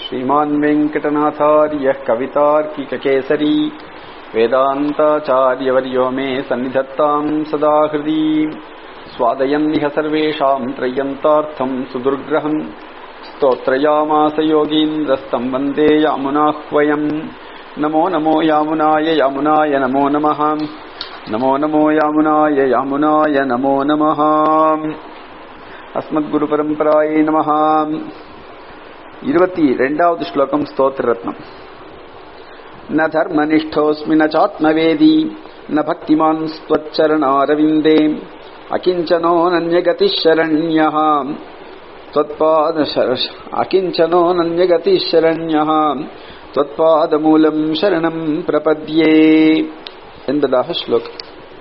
श्रीमान् वेङ्कटनाथार्यः कवितार्किककेसरी वेदान्ताचार्यवर्यो मे सन्निधत्ताम् सदा हृदि स्वादयन्निह सर्वेषाम् त्रय्यन्तार्थम् सुदुर्ग्रहम् स्तोत्रयामास योगीन्द्रस्तम् वन्दे यामुनाह्वयम् नमो नमो यामुनाय यामुनाय नमो नमः नमो नमो यामुनाय यामुनाय नमो नमः अस्मद्गुरुपरम्परायै नमः இருபத்தி ரெண்டாவது ஸ்லோகம் ஸ்தோத்திர ரத்னம் ந தர்மனிஷ்டோஸ்மி ந சாத்மவேதி ந பக்திமான் ஸ்வச்சரணாரவிந்தே அகிஞ்சனோ நன்யகதிஷரண்யः त्वत्पाद अकिञ्चनो नन्यगतिशरण्यः त्वत्पादमूलम् शरणम् प्रपद्ये என்பதாக ஸ்லோகம்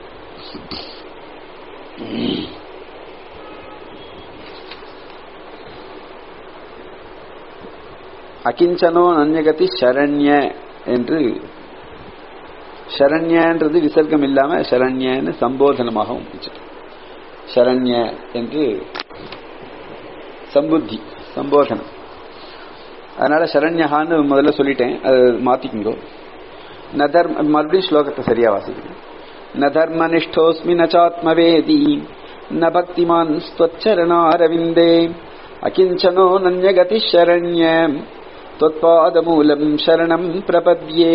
அகிஞ்சனோ நன்யகதி சரண்ய என்று சரண்யன்றது விசர்க்கம் இல்லாம சரண்யன்னு சம்போதனமாகவும் சரண்ய என்று சம்புத்தி சம்போதனம் அதனால சரண்யகான்னு முதல்ல சொல்லிட்டேன் அது மாத்திக்குங்கோ ந தர்ம மறுபடியும் ஸ்லோகத்தை சரியா வாசிக்கிறேன் ந தர்மனிஷ்டோஸ்மி நச்சாத்மவேதி ந பக்திமான் ஸ்வச்சரணாரவிந்தே அகிஞ்சனோ நன்யகதி சரண்ய त्वत्पादमूलम् शरणम् प्रपद्ये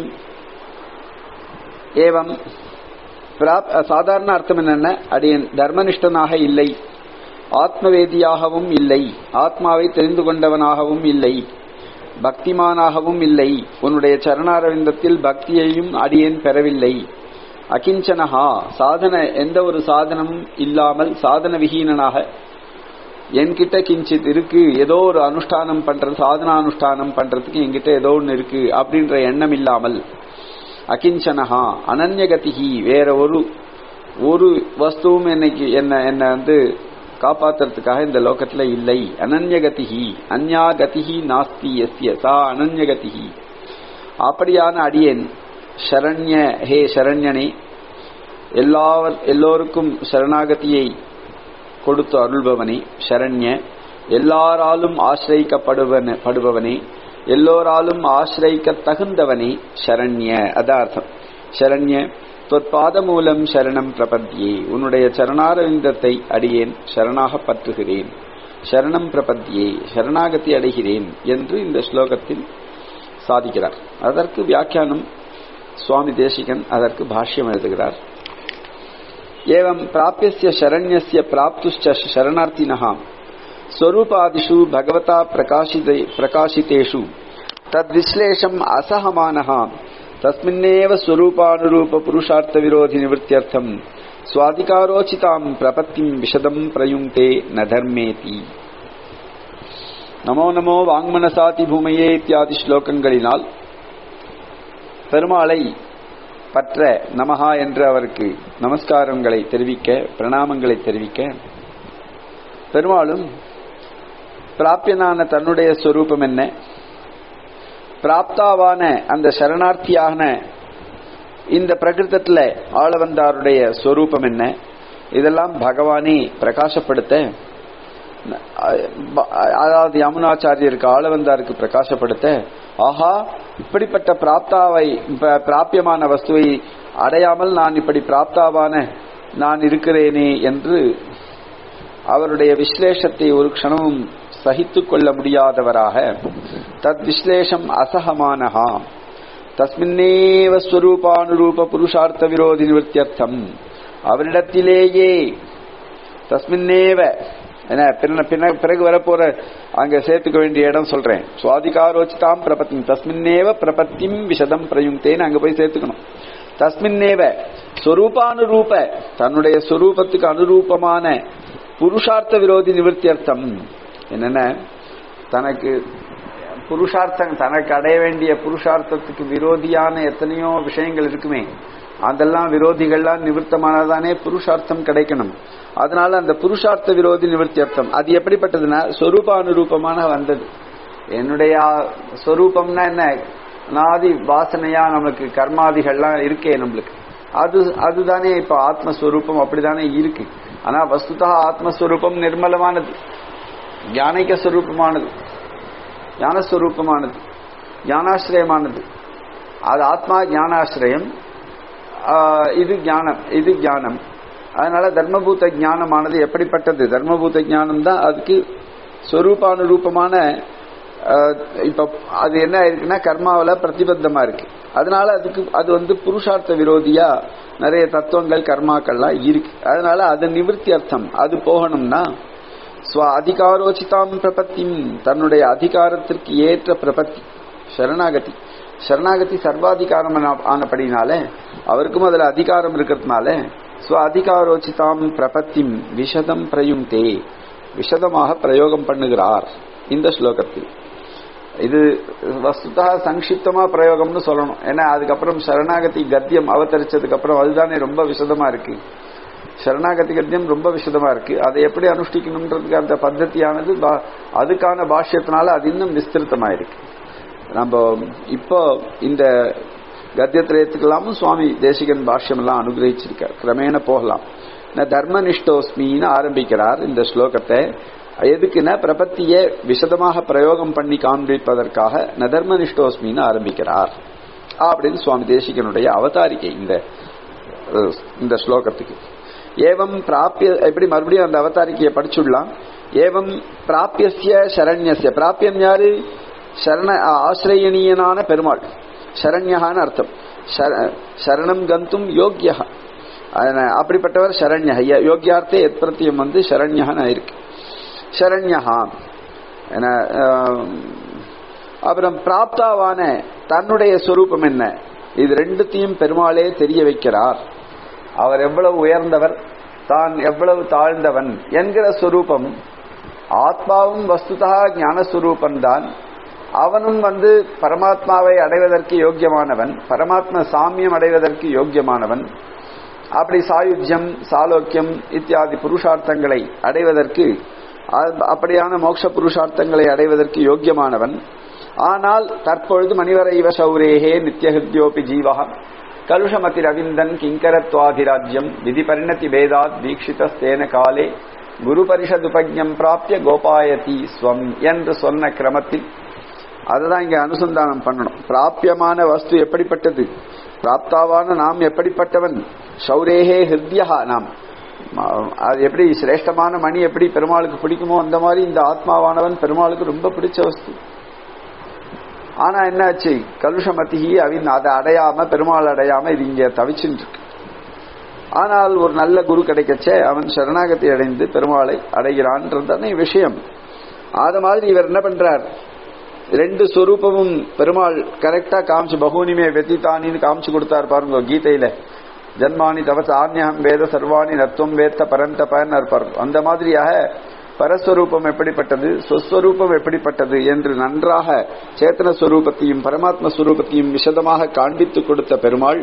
ஏவம் சாதாரண அர்த்தம் என்னென்ன அடியன் தர்மனிஷ்டனாக இல்லை ஆத்மவேதியாகவும் இல்லை ஆத்மாவை தெரிந்து கொண்டவனாகவும் இல்லை பக்திமானாகவும் இல்லை உன்னுடைய சரணாரவிந்தத்தில் பக்தியையும் அடியேன் பெறவில்லை அகிஞ்சனஹா சாதன எந்த ஒரு சாதனம் இல்லாமல் சாதன விஹீனனாக என்கிட்ட கிஞ்சித் இருக்கு ஏதோ ஒரு அனுஷ்டானம் பண்றது சாதனானுஷ்டானம் பண்றதுக்கு என்கிட்ட ஏதோ ஒன்று இருக்கு அப்படின்ற எண்ணம் இல்லாமல் அகிஞ்சனஹா அனன்யகதிகி வேற ஒரு ஒரு வஸ்துவும் என்னைக்கு என்ன என்ன வந்து காப்பாத்துறதுக்காக இந்த லோகத்துல இல்லை அனன்யகதிகி அந்யாகதிகி நாஸ்தி எஸ்ய சா அனன்யகதிகி அப்படியான அடியேன் சரண்ய ஹே சரண்யனே எல்லாவர் எல்லோருக்கும் சரணாகதியை கொடுத்து அருள்பவனே சரண்ய எல்லாராலும் ஆசிரியிக்கப்படுவன படுபவனே எல்லோராலும் ஆசிரியிக்க தகுந்தவனே சரண்ய அதார்த்தம் சரண்ய தொற்பாத மூலம் சரணம் பிரபத்தியே உன்னுடைய சரணாரவிந்தத்தை அடியேன் சரணாக பற்றுகிறேன் சரணம் பிரபத்தியே சரணாகதி அடைகிறேன் என்று இந்த ஸ்லோகத்தில் சாதிக்கிறார் அதற்கு வியாக்கியானம் சுவாமி தேசிகன் அதற்கு பாஷ்யம் எழுதுகிறார் एवं प्राप्यस्य शरण्यस्य प्राप्तुश्च शरणार्थिनः स्वरूपादिषु भगवता प्रकाशिते प्रकाशितेषु तद्विश्लेषम् असहमानः तस्मिन्नेव स्वरूपानुरूपपुरुषार्थविरोधिनिवृत्त्यर्थम् स्वाधिकारोचिताम् प्रपत्तिम् विशदम् प्रयुङ्क्ते न धर्मेति நமோ நமோ வாங்மனசாதி பூமையே இத்தியாதி ஸ்லோகங்களினால் பெருமாளை பற்ற நமஹா என்று அவருக்கு நமஸ்காரங்களை தெரிவிக்க பிரணாமங்களை தெரிவிக்க பெருமாளும் பிராப்பியனான தன்னுடைய ஸ்வரூபம் என்ன பிராப்தாவான அந்த சரணார்த்தியான இந்த பிரகிருத்தத்தில் ஆளவந்தாருடைய ஸ்வரூபம் என்ன இதெல்லாம் பகவானே பிரகாசப்படுத்த அதாவது யமுனாச்சாரியருக்கு ஆளவந்தாருக்கு பிரகாசப்படுத்த ஆஹா இப்படிப்பட்ட பிராப்தாவை பிராபியமான வஸ்துவை அடையாமல் நான் இப்படி பிராப்தாவான நான் இருக்கிறேனே என்று அவருடைய விஸ்லேஷத்தை ஒரு க்ஷணமும் சகித்துக் கொள்ள முடியாதவராக தத் விஸ்லேஷம் அசகமானஹா தஸ்மின்னேவ ஸ்வரூபானுரூப புருஷார்த்த விரோதி நிவர்த்தியர்த்தம் அவரிடத்திலேயே தஸ்மின்னேவ பிறகு வரப்போற அங்க சேர்த்துக்க வேண்டிய இடம் சொல்றேன் சுவாதிகாரோச்சிதாம் பிரபத்தி தஸ்மின்னேவ பிரபத்திம் விஷதம் பிரயுக்தேன்னு அங்க போய் சேர்த்துக்கணும் தஸ்மின்னேவ ஸ்வரூபானுரூப தன்னுடைய ஸ்வரூபத்துக்கு அனுரூபமான புருஷார்த்த விரோதி நிவர்த்தியர்த்தம் என்னென்ன தனக்கு புருஷார்த்தம் தனக்கு அடைய வேண்டிய புருஷார்த்தத்துக்கு விரோதியான எத்தனையோ விஷயங்கள் இருக்குமே அதெல்லாம் விரோதிகள்லாம் நிவர்த்தமானதானே புருஷார்த்தம் கிடைக்கணும் அதனால அந்த புருஷார்த்த விரோதி நிவர்த்தி அர்த்தம் அது எப்படிப்பட்டதுன்னா ஸ்வரூபானுரூபமான வந்தது என்னுடைய ஸ்வரூபம்னா என்ன நாதி வாசனையா நமக்கு கர்மாதிகள்லாம் இருக்கே நம்மளுக்கு அது அதுதானே இப்ப ஆத்மஸ்வரூபம் அப்படிதானே இருக்கு ஆனா வஸ்துதா ஆத்மஸ்வரூபம் நிர்மலமானது ஞானிக ஸ்வரூபமானது ஞானஸ்வரூபமானது ஞானாசிரயமானது அது ஆத்மா ஞானாசிரயம் இது ஞானம் இது ஞானம் அதனால தர்மபூத ஞானமானது எப்படிப்பட்டது தர்மபூத ஞானம் தான் அதுக்கு ஸ்வரூபானுரூபமான இப்ப அது என்ன இருக்குன்னா கர்மாவில் பிரதிபத்தமா இருக்கு அதனால அதுக்கு அது வந்து புருஷார்த்த விரோதியா நிறைய தத்துவங்கள் கர்மாக்கள்லாம் இருக்கு அதனால அது நிவர்த்தி அர்த்தம் அது போகணும்னா ஸ்வ அதிகாரோச்சிதாம் பிரபத்தியும் தன்னுடைய அதிகாரத்திற்கு ஏற்ற பிரபத்தி சரணாகதி சரணாகதி சர்வாதிகாரம் ஆனபடினால அவருக்கும் அதுல அதிகாரம் இருக்கிறதுனால ஸ்வ அதிகாரோச்சிதாம் பிரபத்திம் விஷதம் பிரயுங்கே விஷதமாக பிரயோகம் பண்ணுகிறார் இந்த ஸ்லோகத்தில் இது வஸ்துதா சங்கிப்தமா பிரயோகம்னு சொல்லணும் ஏன்னா அதுக்கப்புறம் சரணாகதி கத்தியம் அவதரிச்சதுக்கு அப்புறம் அதுதானே ரொம்ப விசதமா இருக்கு சரணாகதி கத்தியம் ரொம்ப விசதமா இருக்கு அதை எப்படி அனுஷ்டிக்கணும்ன்றதுக்கு அந்த பద్ధதியானது அதுக்கான பாஷ்யத்தினால அது இன்னும் விஸ்திருத்தமா இருக்கு நம்ம இப்போ இந்த கத்தியத்திரயத்துக்கெல்லாமும் சுவாமி தேசிகன் பாஷ்யம் எல்லாம் அனுகிரகிச்சிருக்கார் கிரமேண போகலாம் தர்மனிஷ்டோஸ்மின்னு ஆரம்பிக்கிறார் இந்த ஸ்லோகத்தை எதுக்குன்னா பிரபத்திய விசதமாக பிரயோகம் பண்ணி காண்பிப்பதற்காக நதர்மனிஷ்டோஸ்மின்னு ஆரம்பிக்கிறார் அப்படின்னு சுவாமி தேசிகனுடைய அவதாரிக்கை இந்த இந்த ஸ்லோகத்துக்கு ஏவம் பிராப்பிய எப்படி மறுபடியும் அந்த அவதாரிக்கையை படிச்சுடலாம் ஏவம் பிராப்பியசிய சரண்யசிய பிராப்பியம் யாரு சரண ஆசிரியனீயனான பெருமாள் சரண்யகான்னு அர்த்தம் சரணம் கந்தும் யோக்கியா அப்படிப்பட்டவர் சரண்யா யோக்கியார்த்தே எத் பிரத்தியம் வந்து சரண்யகான்னு இருக்கு சரண்யகா அப்புறம் பிராப்தாவான தன்னுடைய சொரூபம் என்ன இது ரெண்டுத்தையும் பெருமாளே தெரிய வைக்கிறார் அவர் எவ்வளவு உயர்ந்தவர் தான் எவ்வளவு தாழ்ந்தவன் என்கிற சொரூபம் ஆத்மாவும் வஸ்துதா ஞானஸ்வரூபந்தான் அவனும் வந்து பரமாத்மாவை அடைவதற்கு யோக்கியமானவன் பரமாத்ம சாமியம் அடைவதற்கு யோக்கியமானவன் அப்படி சாயுஜ்யம் சாலோக்கியம் இத்தியாதி புருஷார்த்தங்களை அடைவதற்கு அப்படியான மோட்ச புருஷார்த்தங்களை அடைவதற்கு யோக்கியமானவன் ஆனால் தற்பொழுது மணிவர இவ சௌரேகே நித்தியஹிருத்யோபி ஜீவா கலுஷமதி ரவிந்தன் கிங்கரத்வாதிராஜ்யம் விதி பரிணதி பேதாத் தீட்சிதஸ்தேன காலே குரு பரிஷதுபஜம் பிராப்திய கோபாயதி ஸ்வம் என்று சொன்ன கிரமத்தில் அதுதான் இங்க அனுசந்தானம் பண்ணணும் பிராபியமான வஸ்து எப்படிப்பட்டது பிராப்தாவான நாம் எப்படிப்பட்டவன் சௌரேகே ஹிருத்யா நாம் அது எப்படி சிரேஷ்டமான மணி எப்படி பெருமாளுக்கு பிடிக்குமோ அந்த மாதிரி இந்த ஆத்மாவானவன் பெருமாளுக்கு ரொம்ப பிடிச்ச வஸ்து ஆனா என்னாச்சு கலுஷமதிகி அவன் அதை அடையாம பெருமாள் அடையாம இது இங்க தவிச்சுட்டு இருக்கு ஆனால் ஒரு நல்ல குரு கிடைக்கச்சே அவன் சரணாகத்தை அடைந்து பெருமாளை அடைகிறான்றதானே விஷயம் அது மாதிரி இவர் என்ன பண்றார் ரெண்டு ஸ்வரூபமும் பெருமாள் கரெக்டா காமிச்சு பகூனிமே வெத்தித்தானின்னு காமிச்சு கொடுத்தார் பாருங்க கீதையில ஜன்மானி தவச ஆன்யம் வேத சர்வாணி நத்துவம் வேத்த பரந்தபன் இருப்பார் அந்த மாதிரியாக பரஸ்வரூபம் எப்படிப்பட்டது சொஸ்வரூபம் எப்படிப்பட்டது என்று நன்றாக சேத்தன ஸ்வரூபத்தையும் பரமாத்ம ஸ்வரூபத்தையும் விஷதமாக காண்பித்து கொடுத்த பெருமாள்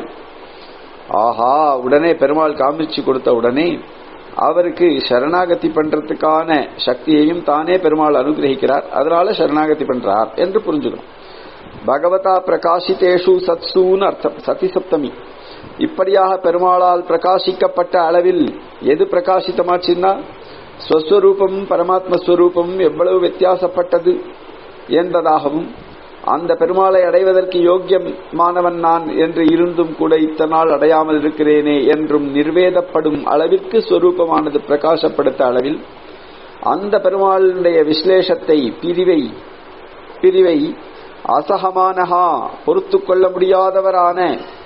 ஆஹா உடனே பெருமாள் காமிச்சு கொடுத்த உடனே அவருக்கு சரணாகதி பண்றதுக்கான சக்தியையும் தானே பெருமாள் அனுகிரகிக்கிறார் அதனால சரணாகதி பண்றார் என்று புரிஞ்சுக்கணும் பகவதா பிரகாசித்தேஷு சத்சூன்னு அர்த்தம் சதி சப்தமி இப்படியாக பெருமாளால் பிரகாசிக்கப்பட்ட அளவில் எது பிரகாசித்தமாச்சுன்னா ஸ்வஸ்வரூபம் பரமாத்ம ஸ்வரூபம் எவ்வளவு வித்தியாசப்பட்டது என்பதாகவும் அந்த பெருமாளை அடைவதற்கு யோக்கியமானவன் நான் என்று இருந்தும் கூட இத்தனால் அடையாமல் இருக்கிறேனே என்றும் நிர்வேதப்படும் அளவிற்கு ஸ்வரூபமானது பிரகாசப்படுத்த அளவில் அந்த பெருமாளுடைய விசலேஷத்தை பிரிவை பிரிவை அசகமானஹா பொறுத்து கொள்ள முடியாதவரான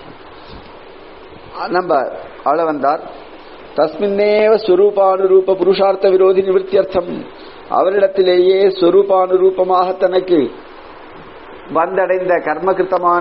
நம்ம ஆள வந்தார் தஸ்மின்னேவ ஸ்வரூபானுரூப புருஷார்த்த விரோதி நிவர்த்தியர்த்தம் அவரிடத்திலேயே ஸ்வரூபானுரூபமாக தனக்கு வந்தடைந்த கர்மகிருத்தமான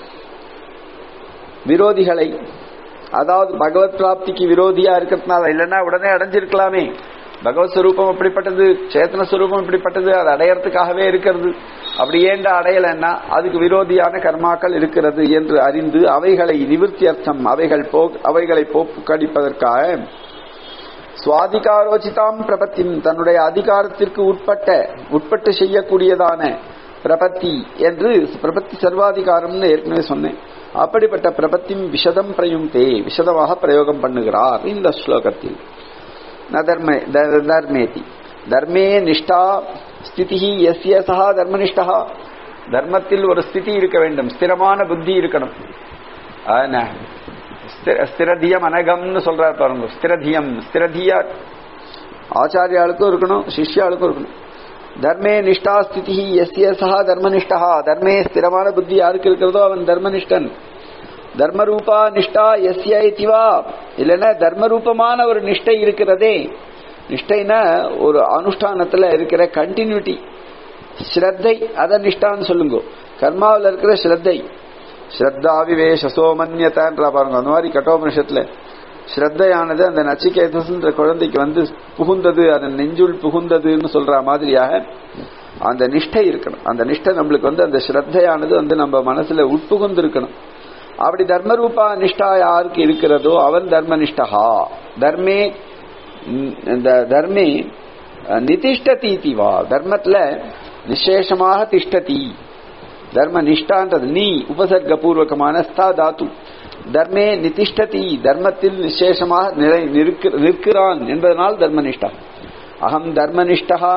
விரோதிகளை அதாவது பகவத் பிராப்திக்கு விரோதியா இருக்கிறதுனால இல்லைன்னா உடனே அடைஞ்சிருக்கலாமே பகவத் ஸ்வரூபம் எப்படிப்பட்டது சேத்தன ஸ்வரூபம் இப்படிப்பட்டது அது அடையறதுக்காகவே இருக்கிறது அப்படி ஏண்ட அடையலைன்னா அதுக்கு விரோதியான கர்மாக்கள் இருக்கிறது என்று அறிந்து அவைகளை நிவர்த்தி அர்த்தம் அவைகள் போ அவைகளை போக்கடிப்பதற்காக சுவாதிகாரோச்சிதாம் பிரபத்தின் தன்னுடைய அதிகாரத்திற்கு உட்பட்ட உட்பட்டு செய்யக்கூடியதான பிரபத்தி என்று பிரபத்தி சர்வாதிகாரம்னு ஏற்கனவே சொன்னேன் அப்படிப்பட்ட பிரபத்தின் விஷதம் பிரயுங்கே விஷதமாக பிரயோகம் பண்ணுகிறார் இந்த ஸ்லோகத்தில் ந தர்மே தர்மேதி தர்மே நிஷ்டா ஸ்திதி எஸ்ய சஹா தர்மனிஷ்டா தர்மத்தில் ஒரு ஸ்திதி இருக்க வேண்டும் ஸ்திரமான புத்தி இருக்கணும் ஆனா, ஸ்திர- ஸ்திரதியம் அனகம்னு சொல்றார் பாருங்க ஸ்திரதியம் ஸ்திரதியா ஆச்சாரியாளுக்கும் இருக்கணும் சிஷ்யாளுக்கும் இருக்கணும் தர்மே நிஷ்டா ஸ்திதி எஸ்ய சஹா தர்மனிஷ்டா தர்மே ஸ்திரமான புத்தி யாருக்கு இருக்கிறதோ அவன் தர்மனிஷ்டன் தர்மரூபா நிஷ்டா எஸ்ய இதிவா இல்லைன்னா தர்மரூபமான ஒரு நிஷ்டை இருக்கிறதே நிஷ்டைனா ஒரு அனுஷ்டானத்துல இருக்கிற கண்டினியூட்டி ஸ்ரத்தை அத நிஷ்டான்னு சொல்லுங்க கர்மாவில் இருக்கிற ஸ்ரத்தை ஸ்ரத்தா விவேஷ சோமன்யதான்றா பாருங்க அந்த மாதிரி கட்டோபனிஷத்துல ஸ்ரத்தையானது அந்த நச்சிகேதஸ்ன்ற குழந்தைக்கு வந்து புகுந்தது அதன் நெஞ்சுள் புகுந்ததுன்னு சொல்ற மாதிரியாக அந்த நிஷ்டை இருக்கணும் அந்த நிஷ்டை நம்மளுக்கு வந்து அந்த ஸ்ரத்தையானது வந்து நம்ம மனசுல உட்புகுந்து இருக்கணும் அப்படி தர்மரூபா நிஷ்டா யாருக்கு இருக்கிறதோ அவன் தர்மனிஷ்டா தர்மே ம், இந்த தர்மே அஹ், நிதிஷ்டதி வா தர்மத்துல நிசேஷமாக திஷ்டதி தர்ம நிஷ்டான்றது நீ உபசர்க்க பூர்வகமான ஸ்தா தாத்து தர்மே நிதிஷ்டதி தர்மத்தில் நிசேஷமாக நிலை நிற்க- நிற்கிறான் என்பதனால் தர்மனிஷ்டா அகம் தர்மனிஷ்டா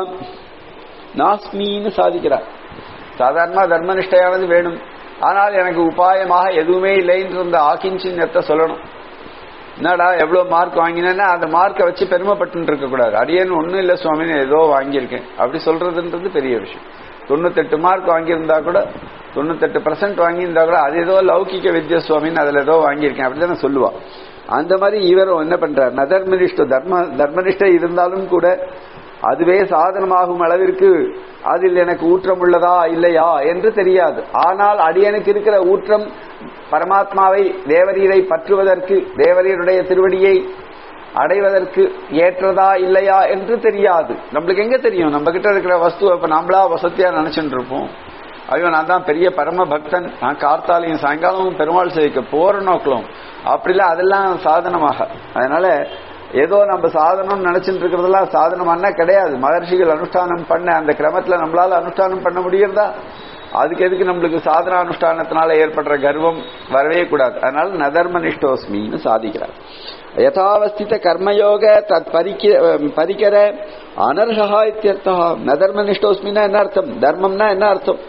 நாஸ்மின்னு சாதிக்கிறார் சாதாரணமா தர்மனிஷ்டையானது வேணும் ஆனால் எனக்கு உபாயமாக எதுவுமே இல்லைன்ற அந்த ஆக்கிஞ்சின்னத்தை சொல்லணும் என்னடா எவ்வளவு மார்க் வாங்கினேன்னா அந்த மார்க்கை வச்சு பெருமைப்பட்டு இருக்க கூடாது அடியேன்னு ஒண்ணும் இல்ல சுவாமி நான் ஏதோ வாங்கியிருக்கேன் அப்படி சொல்றதுன்றது பெரிய விஷயம் தொண்ணூத்தெட்டு மார்க் வாங்கியிருந்தா கூட தொண்ணூத்தெட்டு பர்சன்ட் வாங்கியிருந்தா கூட அது ஏதோ லௌகிக வித்யா சுவாமின்னு அதுல ஏதோ வாங்கியிருக்கேன் அப்படிதானே சொல்லுவா அந்த மாதிரி இவரும் என்ன பண்றார் நதர்மனிஷ்ட தர்ம தர்மனிஷ்டை இருந்தாலும் கூட அதுவே சாதனமாகும் அளவிற்கு அதில் எனக்கு ஊற்றம் உள்ளதா இல்லையா என்று தெரியாது ஆனால் அடியனுக்கு இருக்கிற ஊற்றம் பரமாத்மாவை தேவரீரை பற்றுவதற்கு தேவரீருடைய திருவடியை அடைவதற்கு ஏற்றதா இல்லையா என்று தெரியாது நம்மளுக்கு எங்க தெரியும் நம்ம கிட்ட இருக்கிற வஸ்துவை இப்ப நம்மளா வசதியா நினைச்சுட்டு இருப்போம் ஐயோ நான் தான் பெரிய பரம பக்தன் நான் கார்த்தாலையும் சாயங்காலமும் பெருமாள் சேவிக்க போற நோக்கலாம் அப்படிலாம் அதெல்லாம் சாதனமாக அதனால ஏதோ நம்ம சாதனம் நினைச்சிட்டு இருக்கிறதெல்லாம் சாதனமானா கிடையாது மகர்ஷிகள் அனுஷ்டானம் பண்ண அந்த கிரமத்துல நம்மளால அனுஷ்டானம் பண்ண முடியறதா அதுக்கு எதுக்கு நம்மளுக்கு சாதன அனுஷ்டானத்தினால ஏற்படுற கர்வம் வரவே கூடாது அதனால நதர்ம நிஷ்டோஸ்மின்னு சாதிக்கிறார் யதாவஸ்தித கர்மயோக தத் பரிக்க பரிக்கர அனர்ஹா இத்தியர்த்தா நதர்ம நிஷ்டோஸ்மின்னா என்ன அர்த்தம் தர்மம்னா என்ன அர்த்தம்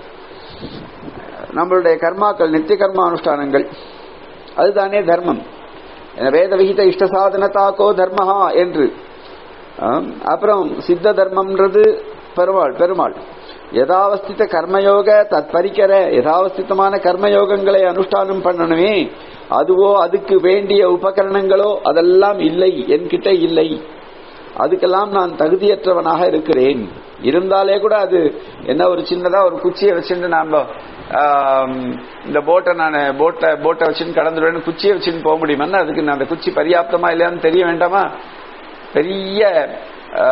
நம்மளுடைய கர்மாக்கள் நித்திய கர்ம அனுஷ்டானங்கள் அதுதானே தர்மம் வேத விகித இஷ்ட சாதனத்தாக்கோ தர்மஹா என்று ஆம், அப்புறம் சித்த தர்மம்ன்றது பெருமாள் பெருமாள் யதாவஸ்தித கர்மயோக தற்பரிக்கர யதாவஸ்திதமான கர்மயோகங்களை அனுஷ்டானம் பண்ணணுமே அதுவோ அதுக்கு வேண்டிய உபகரணங்களோ அதெல்லாம் இல்லை என்கிட்ட இல்லை அதுக்கெல்லாம் நான் தகுதியற்றவனாக இருக்கிறேன் இருந்தாலே கூட அது என்ன ஒரு சின்னதா ஒரு குச்சியை வச்சுட்டு நாம ஆம், இந்த போட்டை நான் போட்டை போட்டை வச்சுன்னு கடந்துடுவேன் குச்சியை வச்சுன்னு போக முடியுமா அதுக்கு நான் அந்த குச்சி பரியாப்தமா இல்லையான்னு தெரிய வேண்டாமா பெரிய ஆ,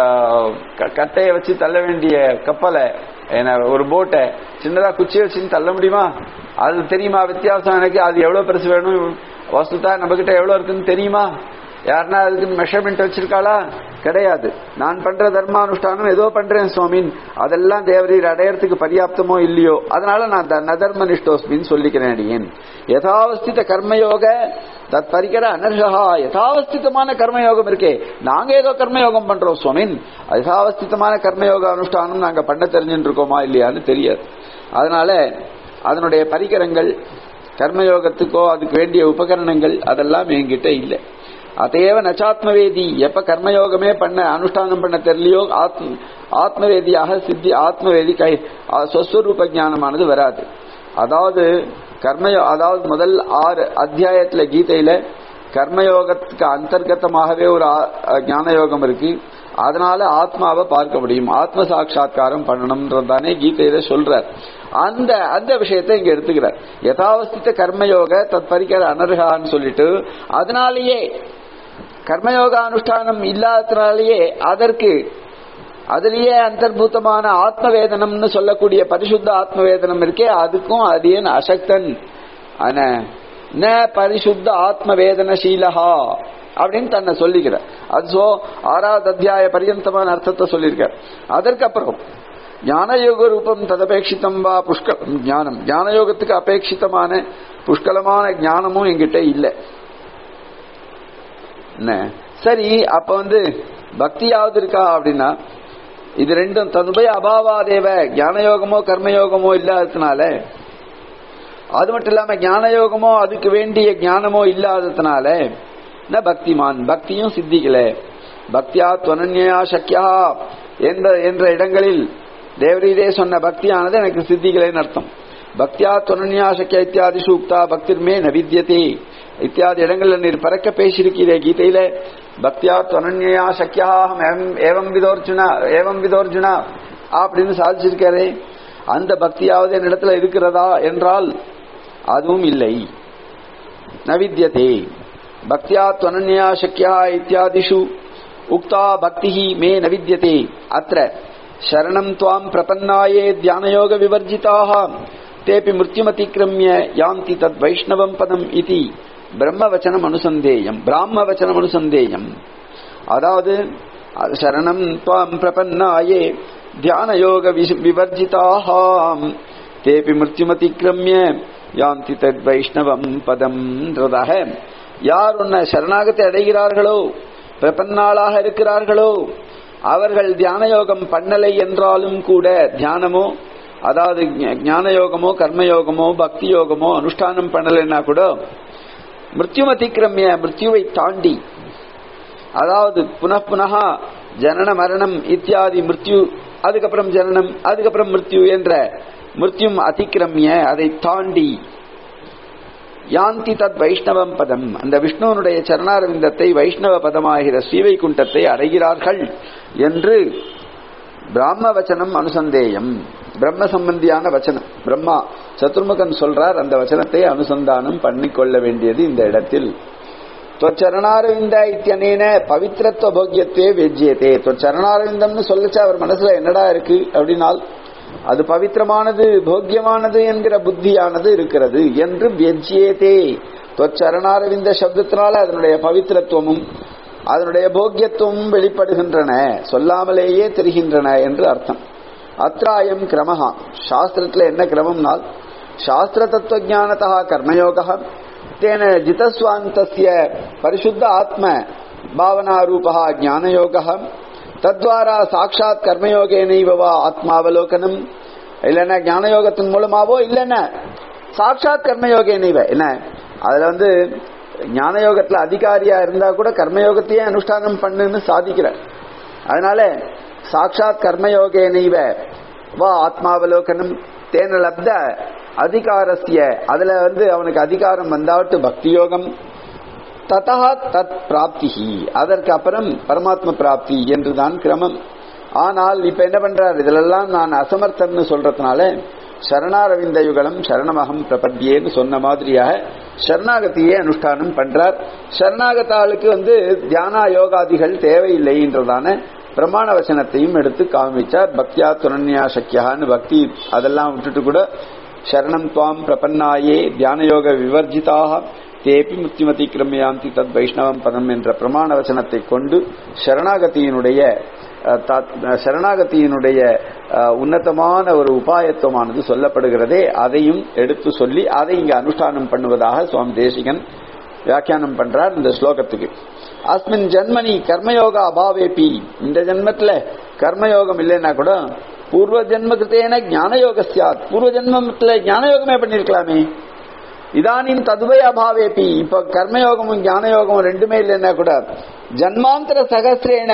க- கட்டையை வச்சு தள்ள வேண்டிய கப்பலை என்ன ஒரு போட்டை சின்னதா குச்சியை வச்சுன்னு தள்ள முடியுமா அது தெரியுமா வித்தியாசம் எனக்கு அது எவ்வளவு பெருசு வேணும் வஸ்துதா நம்ம கிட்ட எவ்வளவு இருக்குன்னு தெரியுமா யாருன்னா அதுக்கு மெஷர்மெண்ட் வச்சிருக்காளா கிடையாது நான் பண்ற தர்மானுஷ்டானம் ஏதோ பண்றேன் சுவாமின் அதெல்லாம் தேவரீர் அடையறதுக்கு பர்யாப்தமோ இல்லையோ அதனால நான் த- நதர்ம நிஷ்டோஸ்மின்னு சொல்லிக்கிறேன் அடியேன் யதாவஸ்தித கர்மயோக தத் பரிகர அனர்ஹா யதாவஸ்திதமான கர்மயோகம் இருக்கே நாங்க ஏதோ கர்மயோகம் பண்றோம் சுவாமின் யதாவஸ்திதமான கர்மயோக அனுஷ்டானம் நாங்க பண்ண தெரிஞ்சுட்டு இருக்கோமா இல்லையான்னு தெரியாது அதனால அதனுடைய பரிகரங்கள் கர்மயோகத்துக்கோ அதுக்கு வேண்டிய உபகரணங்கள் அதெல்லாம் என்கிட்ட இல்லை அதையேவ நச்சாத்மவேதி எப்ப கர்மயோகமே பண்ண அனுஷ்டானம் பண்ண தெரியலையோ ஆத்ம ஆத்மவேதியாக சித்தி ஆத்மவேதி கை ஆ, சொஸ்வரூப ஞானமானது வராது அதாவது கர்மயோ அதாவது முதல் ஆறு அத்தியாயத்துல கீதையில கர்மயோகத்துக்கு அந்தர்கத்தமாகவே ஒரு ஆ- ஞான யோகம் இருக்கு அதனால ஆத்மாவை பார்க்க முடியும் ஆத்ம சாட்சா்காரம் பண்ணணும்ன்றதானே கீதையில சொல்றார் அந்த அந்த விஷயத்தை இங்க எடுத்துக்கிறார் யதாவஸ்தித்த கர்மயோக தற்பரிக்கர அனர்ஹான்னு சொல்லிட்டு அதனாலேயே கர்மயோக அனுஷ்டானம் இல்லாததுனாலேயே அதற்கு அதிலேயே அந்தர்பூதமான ஆத்மவேதனம்னு சொல்லக்கூடிய பரிசுத்த ஆத்மவேதனம் இருக்கே அதுக்கும் அது ஏன் அசக்தன் ஆன ந பரிசுத்த ஆத்மவேதனசீலஹா அப்படின்னு தன்னை சொல்லிக்கிறார் அது சோ ஆறாவது அத்தியாய பரியந்தமான அர்த்தத்தை சொல்லியிருக்கார் அதற்கப்புறம் ஞானயோக ரூபம் ததபேட்சிதம் வா புஷ்க ஞானம் ஞானயோகத்துக்கு அபேட்சிதமான புஷ்கலமான ஞானமும் என்கிட்ட இல்லை என்ன சரி அப்ப வந்து பக்தியாவது இருக்கா அப்படின்னா இது ரெண்டும் தன்னுடைய அபாவாதேவ ஞானயோகமோ கர்மயோகமோ இல்லாததுனால அது மட்டும் இல்லாம ஞானயோகமோ அதுக்கு வேண்டிய ஞானமோ இல்லாததுனால ந பக்திமான் பக்தியும் சித்திக்கல பக்தியா துவனன்யா சக்கியா என்ற என்ற இடங்களில் தேவரீரே சொன்ன பக்தியானது எனக்கு சித்திக்கலைன்னு அர்த்தம் பக்தியா துவனன்யா சக்கியா இத்தியாதி சூக்தா பக்திர்மே நவித்தியதே இத்தியாதி இடங்கள்ல நீர் பறக்க பேசியிருக்கிறே கீதையில பக்தியா துவனன்யா சக்கியாஹம் ஏவம் விதோர்ஜுனா ஏவம் விதோர்ஜுனா அப்படின்னு சாதிச்சிருக்காரே அந்த பக்தியாவது என்னிடத்துல இருக்கிறதா என்றால் அதுவும் இல்லை நவித்தியதே பக்தியா துவனன்யா சக்கியா இத்தியாதிஷு உக்தா பக்தி மே நவித்தியதே அத்த சரணம் துவாம் பிரபன்னாயே தியானயோக விவர்ஜிதாக தேபி மிருத்யுமதிக்கிரமிய யாந்தி தத் வைஷ்ணவம் பதம் இது பிரம்மவச்சனம் அனுசந்தேயம் பிராமவச்சனம் அனுசந்தேயம் அதாவது சரணம் துவாம் பிரபன்னாயே தியானயோக விவர்ஜிதாக தேபி மிருத்யுமதிக்கிரமிய யாந்தி தத் வைஷ்ணவம் பதம் யார் உன்னை சரணாகத்தை அடைகிறார்களோ பிரபன்னாளாக இருக்கிறார்களோ அவர்கள் தியான யோகம் பண்ணலை என்றாலும் கூட தியானமோ அதாவது ஞான யோகமோ கர்மயோகமோ பக்தி யோகமோ அனுஷ்டானம் பண்ணலைன்னா கூட மிருத்யுமதிக்கிரமிய மிருத்யுவை தாண்டி அதாவது புனப்புனகா ஜனன மரணம் இத்தியாதி மிருத்யு அதுக்கப்புறம் ஜனனம் அதுக்கப்புறம் மிருத்யு என்ற மிருத்யும் அதிக்கிரமிய அதை தாண்டி யாந்தி தத் வைஷ்ணவம் பதம் அந்த விஷ்ணுவனுடைய சரணாரவிந்தத்தை வைஷ்ணவ பதமாகிற ஸ்ரீவைகுண்டத்தை அடைகிறார்கள் என்று பிராம வச்சனம் அனுசந்தேயம் பிரம்ம சம்பந்தியான வச்சனம் பிரம்மா சத்துர்முகன் சொல்றார் அந்த வச்சனத்தை அனுசந்தானம் பண்ணிக்கொள்ள வேண்டியது இந்த இடத்தில் தொச்சரணாரவிந்த இத்தியனேன பவித்திரத்துவ போக்கியத்தே வெஜ்யத்தே தொச்சரணாரவிந்தம்னு சொல்லச்சா அவர் மனசுல என்னடா இருக்கு அப்படின்னால் அது பவித்திரமானது போக்கியமானது என்கிற புத்தியானது இருக்கிறது என்று வியஜ்யேதே தொச்சரணாரவிந்த சப்தத்தினால அதனுடைய பவித்திரத்துவமும் அதனுடைய போக்கியத்துவமும் வெளிப்படுகின்றன சொல்லாமலேயே தெரிகின்றன என்று அர்த்தம் அத்திராயம் கிரமஹா சாஸ்திரத்துல என்ன கிரமம்னால் சாஸ்திர தத்துவ ஜானதா கர்மயோக தேன ஜிதஸ்வாந்தஸ்ய பரிசுத்த ஆத்ம பாவனாரூபா ஞானயோக தத்வாரா சாட்சாத் கர்மயோகேனைவா ஆத்மாவலோகனம் இல்லைன்னா ஞானயோகத்தின் மூலமாவோ இல்லைன்னா சாட்சாத் கர்மயோகேனைவ என்ன அதுல வந்து ஞானயோகத்துல அதிகாரியா இருந்தா கூட கர்மயோகத்தையே அனுஷ்டானம் பண்ணுன்னு சாதிக்கிறார் அதனால சாட்சாத் கர்மயோகேனைவ வா ஆத்மாவலோகனம் தேன லப்த அதிகாரஸ்ய அதுல வந்து அவனுக்கு அதிகாரம் வந்தாட்டு பக்தி யோகம் ததா தத் பிராப்தி அதற்கு அப்புறம் பரமாத்ம பிராப்தி என்றுதான் கிரமம் ஆனால் இப்ப என்ன பண்றார் இதிலெல்லாம் நான் அசமர்த்தன்னு சொல்றதுனால சரணாரவிந்த யுகலம் சரணமகம் பிரபத்தியேன்னு சொன்ன மாதிரியாக சரணாகத்தியே அனுஷ்டானம் பண்றார் சரணாகத்தாளுக்கு வந்து தியானா யோகாதிகள் தேவையில்லை என்றதான பிரமாண வசனத்தையும் எடுத்து காமிச்சார் பக்தியா துணன்யா சக்கியான்னு பக்தி அதெல்லாம் விட்டுட்டு கூட சரணம் துவாம் பிரபன்னாயே தியானயோக விவர்ஜிதாக தேபி முத்திமதி கிரமயாந்தி தத் வைஷ்ணவம் பதம் என்ற பிரமாண வச்சனத்தை கொண்டு சரணாகத்தியினுடைய சரணாகத்தியினுடைய உன்னதமான ஒரு உபாயத்துவமானது சொல்லப்படுகிறதே அதையும் எடுத்து சொல்லி அதை இங்க அனுஷ்டானம் பண்ணுவதாக சுவாமி தேசிகன் வியாக்கியானம் பண்றார் இந்த ஸ்லோகத்துக்கு அஸ்மின் ஜன்மனி கர்மயோக அபாவேபி இந்த ஜென்மத்துல கர்மயோகம் இல்லைன்னா கூட பூர்வ ஜென்ம கிருத்தேன ஞானயோக சாத் பூர்வ ஜென்மத்துல ஞானயோகமே பண்ணிருக்கலாமே இதானின் ததுவை அபாவேபி இப்ப கர்மயோகமும் ஞானயோகமும் ரெண்டுமே இல்லைன்னா கூட ஜன்மாந்தர சகசிரேன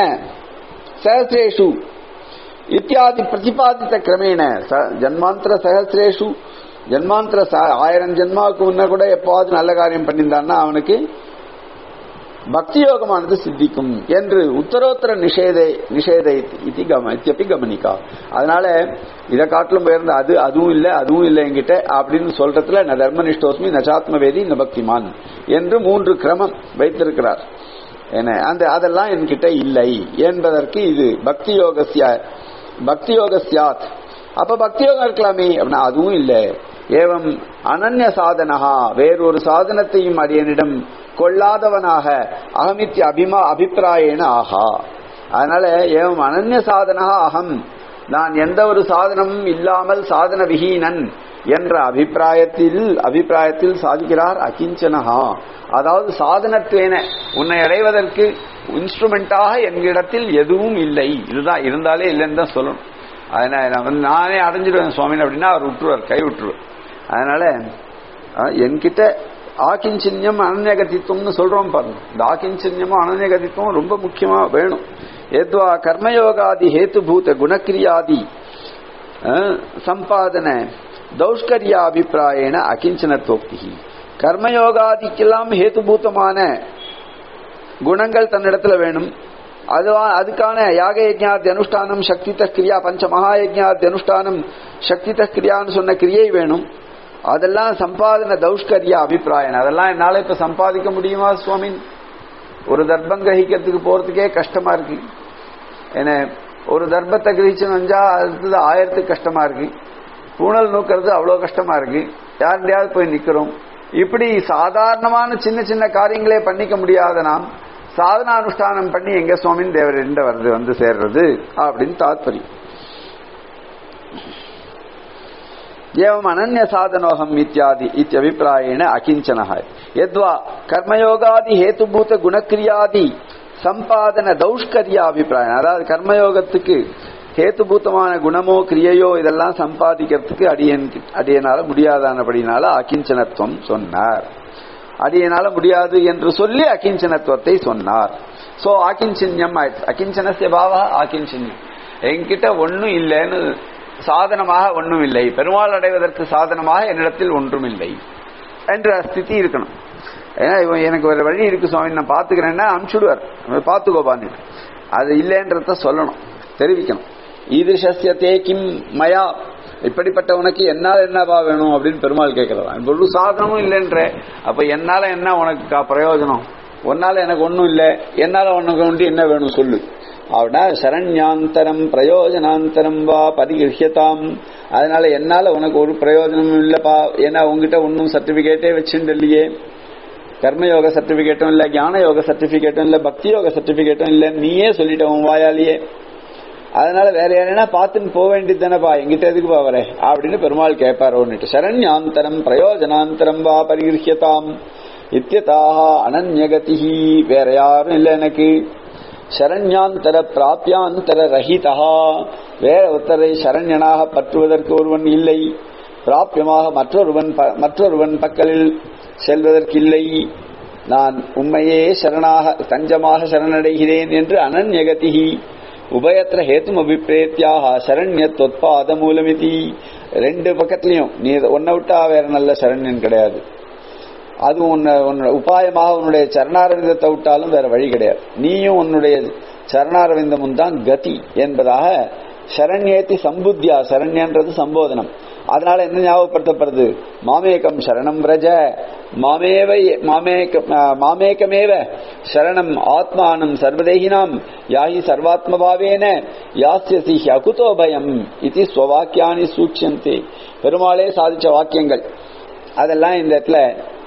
சகசிரேஷு இத்தியாதி பிரதிபாதித்த கிரமேண ஜன்மாந்தர சகசிரேஷு ஜன்மாந்தர ஆயிரம் ஜென்மாவுக்கு முன்ன கூட எப்பாவது நல்ல காரியம் பண்ணியிருந்தான்னா அவனுக்கு பக்தி யோகமானது சித்திக்கும் என்று உத்தரோத்தர நிஷேதை நிஷேதை இது கம இத்தியப்பி கவனிக்கா அதனால இதை காட்டிலும் உயர்ந்த அது அதுவும் இல்லை அதுவும் இல்லை என்கிட்ட அப்படின்னு சொல்றதுல ந தர்மனிஷ்டோஸ்மி நச்சாத்மவேதி ந பக்திமான் என்று மூன்று கிரமம் வைத்திருக்கிறார் என்ன அந்த அதெல்லாம் என்கிட்ட இல்லை என்பதற்கு இது பக்தி யோகசிய பக்தி யோகசியாத் அப்ப பக்தி யோகம் இருக்கலாமே அப்படின்னா அதுவும் இல்லை ஏவம் அனன்ய சாதனகா வேறொரு சாதனத்தையும் அடியனிடம் கொள்ளாதவனாக அகமித்ய அபிமா அபிப்பிராயேன ஆகா அதனால ஏவம் அனன்ய சாதனகா அகம் நான் எந்த ஒரு சாதனமும் இல்லாமல் சாதன விஹீனன் என்ற அபிப்பிராயத்தில் அபிப்பிராயத்தில் சாதிக்கிறார் அகிஞ்சனஹா அதாவது சாதனத்துவேன உன்னை அடைவதற்கு இன்ஸ்ட்ருமெண்டாக என்கிடத்தில் எதுவும் இல்லை இதுதான் இருந்தாலே இல்லைன்னு தான் சொல்லணும் அதனால நான் வந்து நானே அடைஞ்சிடுவேன் சுவாமின் அப்படின்னா அவர் விட்டுருவார் கை விட்டுருவார் அதனால அஹ், என்கிட்ட ஆக்கிஞ்சின்யம் அனநியகதித்துவம்னு சொல்றோம் பாருங்க இந்த ஆக்கிஞ்சின்யமும் அனநியகதித்துவம் ரொம்ப முக்கியமா வேணும் ஏத்வா கர்மயோகாதி ஹேத்துபூத குணக்கிரியாதி அஹ், சம்பாதன தௌஷ்கரியாபிப்பிராயண அகிஞ்சனத்தோக்தி கர்மயோகாதிக்கெல்லாம் ஹேத்துபூதமான குணங்கள் தன்னிடத்துல வேணும் அதுவா அதுக்கான யாக யஜ்ஞாத்தி அனுஷ்டானம் சக்தித கிரியா பஞ்ச மகாயஜ்ஞாத்தி அனுஷ்டானம் சக்தித கிரியான்னு சொன்ன கிரியை வேணும் அதெல்லாம் சம்பாதன தௌஷ்கரியா அபிப்பிராயம் அதெல்லாம் என்னால இப்ப சம்பாதிக்க முடியுமா சுவாமி ஒரு தர்ப்பம் கிரகிக்கிறதுக்கு போறதுக்கே கஷ்டமா இருக்கு என்ன ஒரு தர்ப்பத்தை கிரகிச்சு வந்தா அடுத்தது ஆயிரத்துக்கு கஷ்டமா இருக்கு பூணல் நூக்கிறது அவ்வளவு கஷ்டமா இருக்கு யாருடையாவது போய் நிக்கிறோம் இப்படி சாதாரணமான சின்ன சின்ன காரியங்களே பண்ணிக்க முடியாத நாம் சாதனானுஷ்டானம் பண்ணி எங்க சுவாமின் தேவர் எந்த வருது வந்து சேர்றது அப்படின்னு தாத்பரியம் ஏவம் அனன்ய சாதனோகம் இத்தியாதி இத்தியபிப்பிராயேண அகிஞ்சனः யத்வா கர்மயோகாதி ஹேத்துபூத குணக்கிரியாதி சம்பாதன தௌஷ்கரியா அபிப்பிராயம் அதாவது கர்மயோகத்துக்கு ஹேத்துபூத்தமான குணமோ கிரியையோ இதெல்லாம் சம்பாதிக்கிறதுக்கு அடியன் அடியனால முடியாதானபடினால அகிஞ்சனத்துவம் சொன்னார் அடியனால முடியாது என்று சொல்லி அகிஞ்சனத்துவத்தை சொன்னார் சோ ஆக்கிஞ்சின்யம் ஆயிடுச்சு அகிஞ்சனசிய பாவா ஆக்கிஞ்சின்யம் என்கிட்ட ஒண்ணும் இல்லைன்னு சாதனமாக ஒண்ணும் இல்லை பெருமாள் அடைவதற்கு சாதனமாக என்னிடத்தில் ஒன்றும் இல்லை என்ற ஸ்திதி இருக்கணும் ஏன்னா இவன் எனக்கு ஒரு வழி இருக்கு சுவாமி நான் பாத்துக்கிறேன்னா அனுப்பிச்சுடுவார் பாத்துக்கோபான்னு அது இல்லைன்றத சொல்லணும் தெரிவிக்கணும் ஈதிருஷஸ்ய கிம் மயா இப்படிப்பட்ட உனக்கு என்னால் என்னவா வேணும் அப்படின்னு பெருமாள் கேட்கிறதா ஒரு சாதனமும் இல்லைன்ற அப்ப என்னால என்ன உனக்கு கா- பிரயோஜனம் உன்னால எனக்கு ஒண்ணும் இல்லை என்னால உனக்கு ஒன்று என்ன வேணும் சொல்லு அப்படின்னா சரண்யாந்தரம் பிரயோஜனாந்தரம் வா பரிகிருஹியதாம் அதனால என்னால உனக்கு ஒரு பிரயோஜனமும் இல்லப்பா ஏன்னா உங்ககிட்ட ஒன்னும் சர்டிபிகேட்டே வச்சுட்டு இல்லையே கர்மயோக சர்டிபிகேட்டும் இல்ல ஞான யோக சர்டிபிகேட்டும் இல்ல பக்தி யோக சர்டிபிகேட்டும் இல்ல நீயே சொல்லிட்ட உன் வாயாலேயே அதனால வேற யாரைனா பார்த்துன்னு போக வேண்டியது தானேப்பா எங்கிட்ட எதுக்கு பாவரே அப்படின்னு பெருமாள் கேட்பார் ஒன்னுட்டு சரண்யாந்தரம் பிரயோஜனாந்தரம் வா பரிகிருஹியதாம் இத்தியதாக அனன்யகதி வேற யாரும் இல்ல எனக்கு சரண்யாந்தர பிராபியாந்தர ரஹிதா வேற ஒருத்தரை சரண்யனாக பற்றுவதற்கு ஒருவன் இல்லை பிராபியமாக மற்றொருவன் ப- மற்றொருவன் பக்கலில் செல்வதற்கு இல்லை நான் உண்மையே சரணாக தஞ்சமாக சரணடைகிறேன் என்று அனன்யகதிஹி உபயத்திர ஹேத்தும் அபிப்பிரேத்தியாக சரண்யத்வத்பாத மூலமிதி ரெண்டு பக்கத்துலயும் நீ ஒன்ன விட்டா வேற நல்ல சரண்யன் கிடையாது அது உன்னை உன்னோட உபாயமாக உன்னுடைய சரணாரவிந்தத்தை விட்டாலும் வேற வழி கிடையாது நீயும் உன்னுடைய சரணாரவிந்தமும் தான் கதி என்பதாக சரண்யேத்தி சம்புத்தியா சரண்யன்றது சம்போதனம் அதனால என்ன ஞாபகப்படுத்தப்படுது மாமேகம் சரணம் பிரஜ மாமேவ மாமேக மாமேகமேவ சரணம் ஆத்மானம் சர்வதேகினாம் யாஹி சர்வாத்மபாவேன யாஸ்யசி அகுதோ பயம் இது ஸ்வவாக்கியானி சூட்சந்தே பெருமாளே சாதிச்ச வாக்கியங்கள் அதெல்லாம் இந்த இடத்துல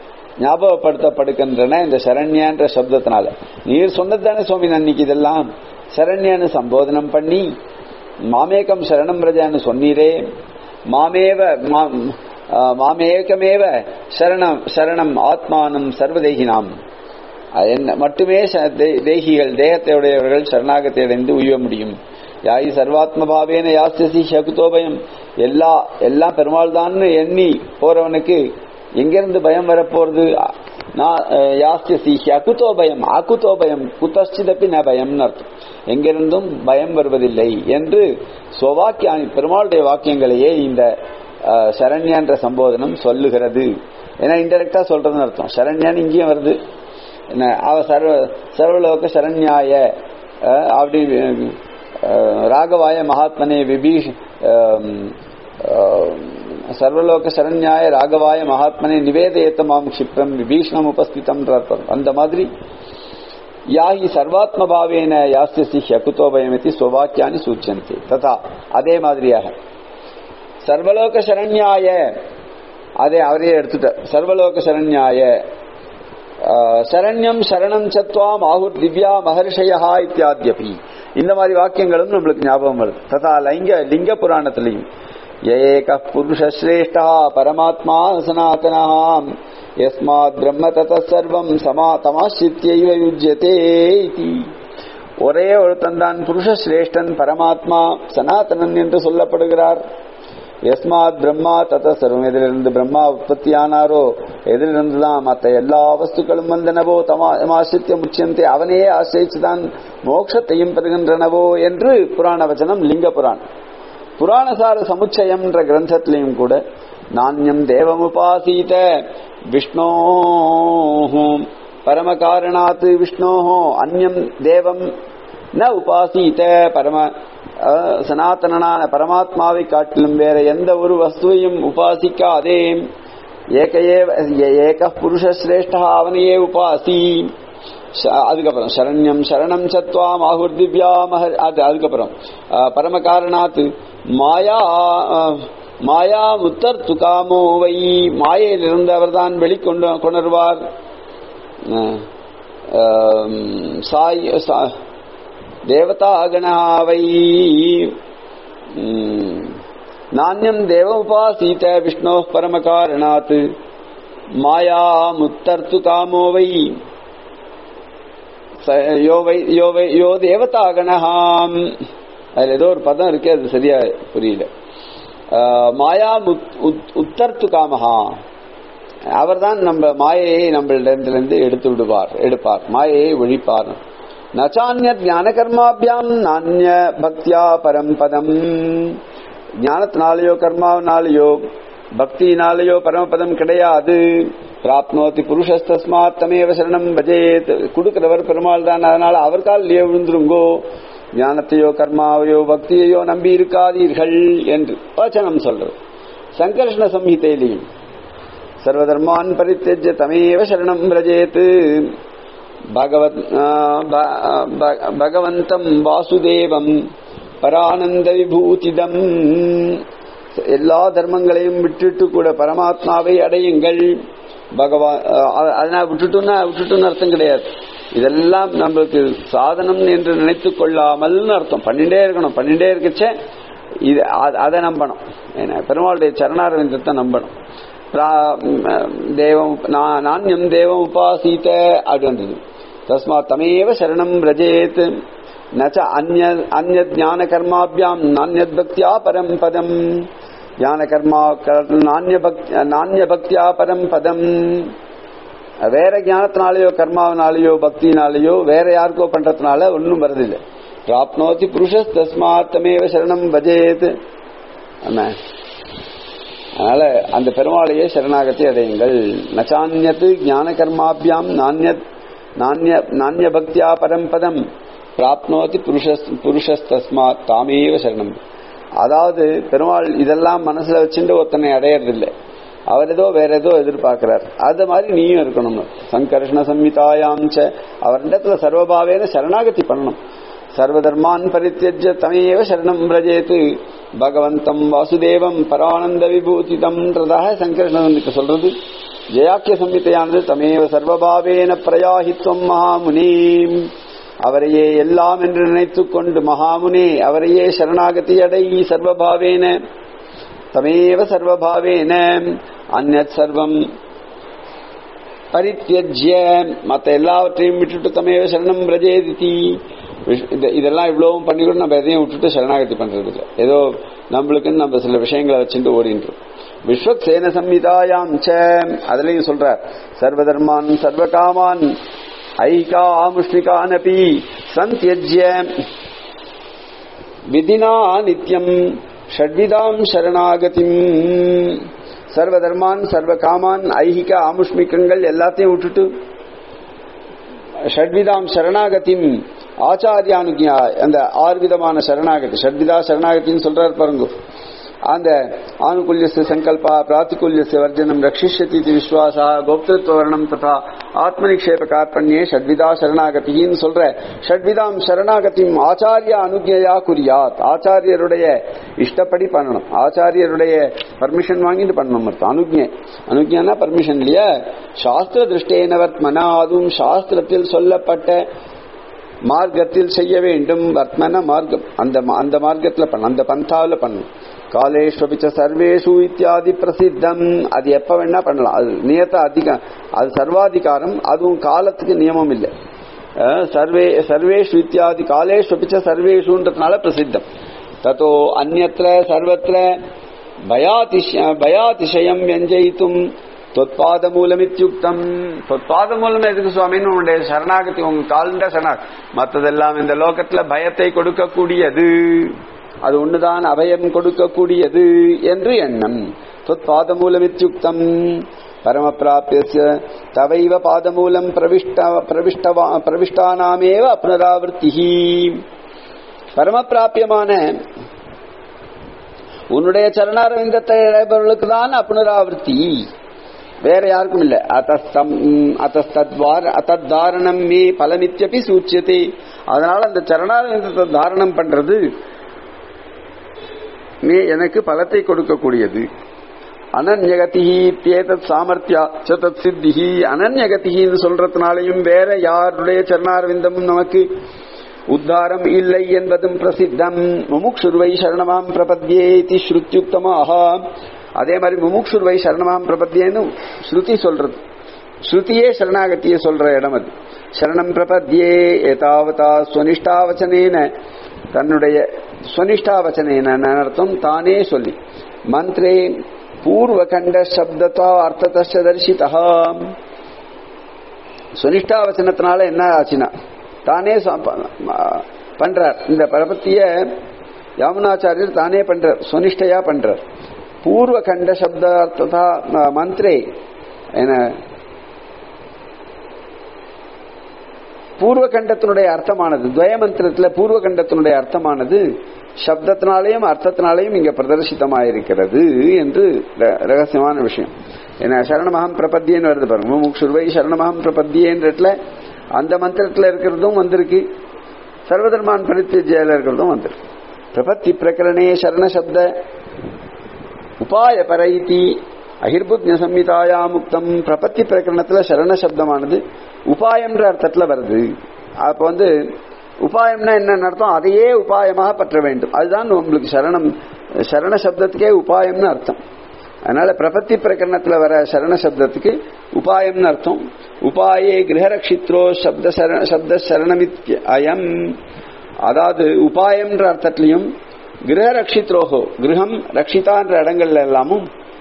ஞாபகப்படுத்தப்படுகின்றன இந்த சரண்யான்ற சப்தத்தினால நீர் சொன்னது தானே சுவாமி அன்னைக்கு இதெல்லாம் சரண்யான்னு சம்போதனம் பண்ணி மாமேகம் சரணம் பிரஜான்னு சொன்னீரே மாமேவ மா- ஆ, மாமேகமேவ சரணம் சரணம் ஆத்மானம் சர்வதேகினாம் அது என்ன மட்டுமே ச- தே- தேகிகள் தேகத்தை உடையவர்கள் சரணாகத்தை அடைந்து உய்ய முடியும் யாயி சர்வாத்மபாவேன யாஸ்தி சகுதோபயம் எல்லா எல்லாம் பெருமாள் தான் எண்ணி போறவனுக்கு எங்கிருந்து பயம் வரப்போறது நான் யாஸ்தி அகுதோ பயம் அகுதோ பயம் குதஸ்டிதப்பி ந பயம்னு அர்த்தம் எங்கிருந்தும் பயம் வருவதில்லை என்று சுவாக்கிய பெருமாளுடைய வாக்கியங்களையே இந்த அஹ், சரண்யா என்ற சம்போதனம் சொல்லுகிறது ஏன்னா இன்டெரக்டா சொல்றதுன்னு அர்த்தம் சரண்யான்னு இங்கேயும் வருது என்ன அவ சர்வ சர்வலோக சரண்யாய அஹ், அப்படி அஹ், ராகவாய மகாத்மனே விபீஷ் அஹ், அஹ், சர்வலோக சரண்யாய ராகவாய மகாத்மனே நிவேதயத்த மாம் க்ஷிப்ரம் விபீஷணம் உபஸ்திதம் அந்த மாதிரி யாஹி சர்வாத்மபாவேன யாஸ்யசி ஹகுதோபயமிதி ஸ்வவாக்கியானி சூச்சந்தி ததா அதே மாதிரியாக சர்வலோக சரண்யாய அதே அவரே எடுத்துட்டார் சர்வலோக சரண்யாய ஆஹ், சரண்யம் சரணம் சத்வாம் ஆகுர் திவ்யா மகர்ஷயா இத்தியாத்யபி இந்த மாதிரி வாக்கியங்களும் நம்மளுக்கு ஞாபகம் வருது ததா லிங்க லிங்க புராணத்திலையும் ஏக புருஷஸ்ரேஷ்டா பரமாத்மா சனாதனः யஸ்மாத் பிரம்ம தத சர்வம் சமா தமாசித்யைவ யுஜ்யதே இதி ஒரே ஒருத்தன் தான் புருஷ சிரேஷ்டன் பரமாத்மா சனாதனன் என்று சொல்லப்படுகிறார் எஸ்மாத் பிரம்மா தத சர்வம் எதிலிருந்து பிரம்மா உற்பத்தியானாரோ எதிலிருந்துதான் மற்ற எல்லா வஸ்துக்களும் வந்தனவோ தமாசித்யம் உச்சியந்தே அவனையே ஆசிரிச்சுதான் மோட்சத்தையும் பெறுகின்றனவோ என்று புராண வச்சனம் லிங்க புராணம் புராணசார சமுச்சயம் என்ற கிரந்தத்திலையும் கூட நானியம் தேவமுபாசீத விஷ்ணோ பரமகாரணாத் விஷ்ணோ அந்யம் தேவம் ந உபாசீத பரம சனாதனான பரமாத்மாவை காட்டிலும் வேற எந்த ஒரு வஸ்துவையும் உபாசிக்காதே ஏகையே ஏக புருஷ சிரேஷ்டா அவனையே உபாசி அதுக்கப்புறம் சரண்யம் சரணம் சத்வா மாகுர் திவ்யா மகர் அது அதுக்கப்புறம் பரம காரணாத் மாயா மாயா முத்தர் துகாமோ வை மாயையிலிருந்து அவர்தான் வெளிக்கொண்டு கொணர்வார் சாய் தேவதாகணாவை நானியம் தேவமுபாசீத விஷ்ணோ பரமகாரணாத் மாயா முத்தர்த்து காமோ வை யோ வை யோ வை யோ தேவதாகணாம் அதுல ஏதோ ஒரு பதம் இருக்கு அது சரியா புரியல மாயா உத்தர்த்து காமஹா அவர்தான் நம்ம மாயையை நம்மளிடத்திலிருந்து எடுத்து விடுவார் எடுப்பார் மாயையை ஒழிப்பார் நச்சான்ய ஞான கர்மாபியாம் நானிய பக்தியா பரம்பதம் ஞானத்தினாலேயோ கர்மாவினாலேயோ பக்தியினாலேயோ பரமபதம் கிடையாது பிராப்னோதி புருஷஸ்தஸ்மாத் தமேவ சரணம் பஜேத் கொடுக்கிறவர் பெருமாள் தான் அதனால அவர் காலிலேயே விழுந்துருங்கோ ஞானத்தையோ கர்மாவையோ பக்தியையோ நம்பி இருக்காதீர்கள் என்று வச்சனம் சொல்றது சங்கர்ஷண சம்ஹிதையிலையும் சர்வதர்மான் பரித்தஜ்ய தமேவ சரணம் பிரஜேத் பகவத் பகவந்தம் வாசுதேவம் பரானந்த விபூதிதம் எல்லா தர்மங்களையும் விட்டுட்டு கூட பரமாத்மாவை அடையுங்கள் பகவான் அதனால விட்டுட்டுன்னா விட்டுட்டுன்னு அர்த்தம் கிடையாது இதெல்லாம் நம்மளுக்கு சாதனம் என்று நினைத்துக் கொள்ளாமல் அர்த்தம் பண்ணிட்டே இருக்கணும் பண்ணிட்டே இருக்கச்சே இது அதை நம்பணும் ஏன்னா பெருமாளுடைய சரணாரவிந்தத்தை நம்பணும் தேவம் நானியம் தேவம் உபாசீத அப்படின்றது தஸ்மாத் தமேவ சரணம் ரஜேத் நச்ச அந்ய அந்ய ஞான கர்மாபியாம் நானியத் பக்தியா பரம் பதம் ஞான கர்மா நானிய நானிய பக்தியா பரம் பதம் வேற ஞானத்தினாலேயோ கர்மாவினாலேயோ பக்தினாலேயோ வேற யாருக்கோ பண்றதுனால ஒன்னும் வருதில்லை பிராப்னோதி புருஷஸ் தஸ்மாத் தமேவ சரணம் பஜேத் அதனால அந்த பெருமாளையே சரணாகத்தை அடையுங்கள் நச்சான்யத்து ஞான கர்மாபியாம் நானியத் நானிய நானிய பக்தியா பரம்பதம் பிராப்னோதி புருஷஸ் தஸ்மாத் தாமேவ சரணம் அதாவது பெருமாள் இதெல்லாம் மனசுல வச்சுட்டு ஒருத்தனை அடையறதில்லை அவர் ஏதோ வேற ஏதோ எதிர்பார்க்கிறார் அது மாதிரி நீயும் இருக்கணும் சங்கர்ஷண சம்மிதாயாம் அவரிடத்துல சர்வபாவேன சரணாகதி பண்ணணும் சர்வதர்மான் பரித்தியஜ தமையேவ சரணம் பிரஜேத்து பகவந்தம் வாசுதேவம் பரானந்த விபூதிதம்ன்றதாக சங்கர்ஷணனுக்கு சொல்றது ஜெயாக்கிய சம்மிதையானது தமேவ சர்வபாவேன பிரயாகித்வம் மகாமுனி அவரையே எல்லாம் என்று நினைத்துக் கொண்டு மகாமுனே அவரையே சரணாகதி அடை சர்வபாவேன தமேவ சர்வபாவேன அந்நத் சர்வம் பரித்தியஜ்ய மத்த எல்லாவற்றையும் விட்டுட்டு தமேவ சரணம் பிரஜேதித்தி இதெல்லாம் இவ்வளவும் பண்ணி கூட நம்ம எதையும் விட்டுட்டு சரணாகதி பண்றது இல்லை ஏதோ நம்மளுக்குன்னு நம்ம சில விஷயங்களை வச்சுட்டு ஓடின்றோம் விஸ்வக்சேன சம்ஹிதாயாம் ச அதுலயும் சொல்ற சர்வதர்மான் சர்வகாமான் ஐகா ஆமுஷ்மிகானபி சந்தியஜ்ய விதினா நித்யம் ஷட்விதாம் சரணாகதிம் சர்வதர்மான் சர்வகாமான் ஐகிக ஆமுஷ்மிகங்கள் எல்லாத்தையும் விட்டுட்டு ஷட்விதாம் சரணாகதிம் ஆச்சாரியானுக்கியா அந்த ஆறு விதமான சரணாகதி ஷட்விதா சரணாகத்தின்னு சொல்றாரு பாருங்க அந்த ஆனுகூல்யஸ்ய சங்கல்பா பிராத்திகூல்யஸ்ய வர்ஜனம் ரட்சிஷ்யதி விஸ்வாசா கோப்திருத்வ வர்ணம் ததா ஆத்மநிக்ஷேப கார்பண்யே ஷட்விதா சரணாகத்தின்னு சொல்ற ஷட்விதாம் சரணாகத்தியும் ஆச்சாரிய அனுஜயா குறியாத் ஆச்சாரியருடைய இஷ்டப்படி பண்ணணும் ஆச்சாரியருடைய பர்மிஷன் வாங்கிட்டு பண்ணணும் அர்த்தம் அனுஜ்ஞை அனுஜ்ஞானா பர்மிஷன் இல்லையா சாஸ்திர திருஷ்டேனவர்த் மன அதுவும் சாஸ்திரத்தில் சொல்லப்பட்ட மார்க்கத்தில் செய்ய வேண்டும் வர்த்மன மார்க்கம் அந்த அந்த மார்க்கத்தில் பண்ண அந்த பந்தாவில் பண்ணணும் காலேஷ்வபிச்ச சர்வேஷு இத்தியாதி பிரசித்தம் அது எப்ப வேணா பண்ணலாம் அது நியத்த அதிக அது சர்வாதிகாரம் அதுவும் காலத்துக்கு நியமம் இல்லை அஹ் சர்வே சர்வேஷு இத்தியாதி காலேஷ்வபிச்ச சர்வேஷுன்றதுனால பிரசித்தம் தத்தோ அந்நத்திர சர்வத்திர பயாதிஷ பயாதிசயம் வெஞ்சயித்தும் தொத்பாத மூலமித்யுக்தம் தொத்பாத மூலம் எதுக்கு சுவாமின்னு உன்னுடைய சரணாகதி உங்க கால்ந்த சரணா மற்றதெல்லாம் இந்த லோகத்துல பயத்தை கொடுக்கக்கூடியது அது ஒண்ணுதான் அபயம் கொடுக்கக்கூடியது என்று எண்ணம் தொத்பாத மூலமித்யுக்தம் பரமப்பிராபிய தவைவ பாதமூலம் பிரவிஷ்ட பிரவிஷ்டவா பிரவிஷ்டானாமேவ அப்னராவர்த்தி பரமப்பிராபியமான உன்னுடைய சரணாரவிந்தத்தை இடைபவர்களுக்கு தான் அப்புனராவர்த்தி வேற யாருக்கும் இல்ல அத்தஸ்தம் அத்தஸ்தத்வார அத்தத்தாரணம் மே பலமித்யபி சூச்சியதே அதனால அந்த சரணாரவிந்தத்தை தாரணம் பண்றது மே எனக்கு பலத்தை கொடுக்கக்கூடியது அனன்யகதிஹி தேதத் சாமர்த்தியா சதத் சித்திஹி அனன்யகதிஹின்னு சொல்றதுனாலையும் வேற யாருடைய சரணாரவிந்தமும் நமக்கு உத்தாரம் இல்லை என்பதும் பிரசித்தம் முமுக்ஷுர்வை சரணமாம் பிரபத்யேதி ஸ்ருத்யுக்தமாக அதே மாதிரி முமுக்ஷுர்வை சரணமாம் பிரபத்யேன்னு ஸ்ருதி சொல்றது ஸ்ருதியே சரணாகத்திய சொல்ற இடம் அது சரணம் பிரபத்யே ஏதாவதா ஸ்வனிஷ்டாவச்சனேன தன்னுடைய ஸ்வனிஷ்டாவச்சனேன அர்த்தம் தானே சொல்லி மந்திரே பூர்வகண்ட சப்தத்தா அர்த்தத்த தரிசிதா சுனிஷ்டாவச்சனத்தினால என்ன ஆச்சுன்னா தானே பண்றார் இந்த பிரபத்திய யாமுனாச்சாரியர் தானே பண்றார் சுனிஷ்டையா பண்றார் பூர்வ கண்ட சப்தார்த்ததா மந்திரே என்ன பூர்வ கண்டத்தினுடைய அர்த்தமானது துவய மந்திரத்துல பூர்வ கண்டத்தினுடைய அர்த்தமானது சப்தத்தினாலேயும் அர்த்தத்தினாலேயும் இங்க பிரதர்சித்தமாயிருக்கிறது என்று ரகசியமான விஷயம் ஏன்னா சரணமகம் பிரபத்தியன்னு வருது பாருங்க முமுக்ஷுர்வை சரணமகம் பிரபத்தியன்றதுல அந்த மந்திரத்துல இருக்கிறதும் வந்திருக்கு சர்வதர்மான் பரித்தியஜயில இருக்கிறதும் வந்திருக்கு பிரபத்தி பிரகரணே சரண சப்த உபாய பரைத்தி அகிர்புத்ய சம்ஹிதாயா முக்தம் பிரபத்தி பிரகரணத்துல சரண சப்தமானது உபாயம்ன்ற அர்த்தத்துல வருது அப்ப வந்து உபாயம்னா என்ன அர்த்தம் அதையே உபாயமாக பற்ற வேண்டும் அதுதான் உங்களுக்கு சரணம் சரண சப்தத்துக்கே உபாயம்னு அர்த்தம் அதனால பிரபத்தி பிரகரணத்துல வர சரண சப்தத்துக்கு உபாயம்னு அர்த்தம் உபாயே கிரகரக்ஷித்ரோ சப்த சப்த சரணமித்ய அயம் அதாவது உபாயம்ன்ற அர்த்தத்திலையும் கிரக ரட்சித்ரோஹோ கிரகம் ரட்சிதான்ற இடங்கள்ல எல்லாமும்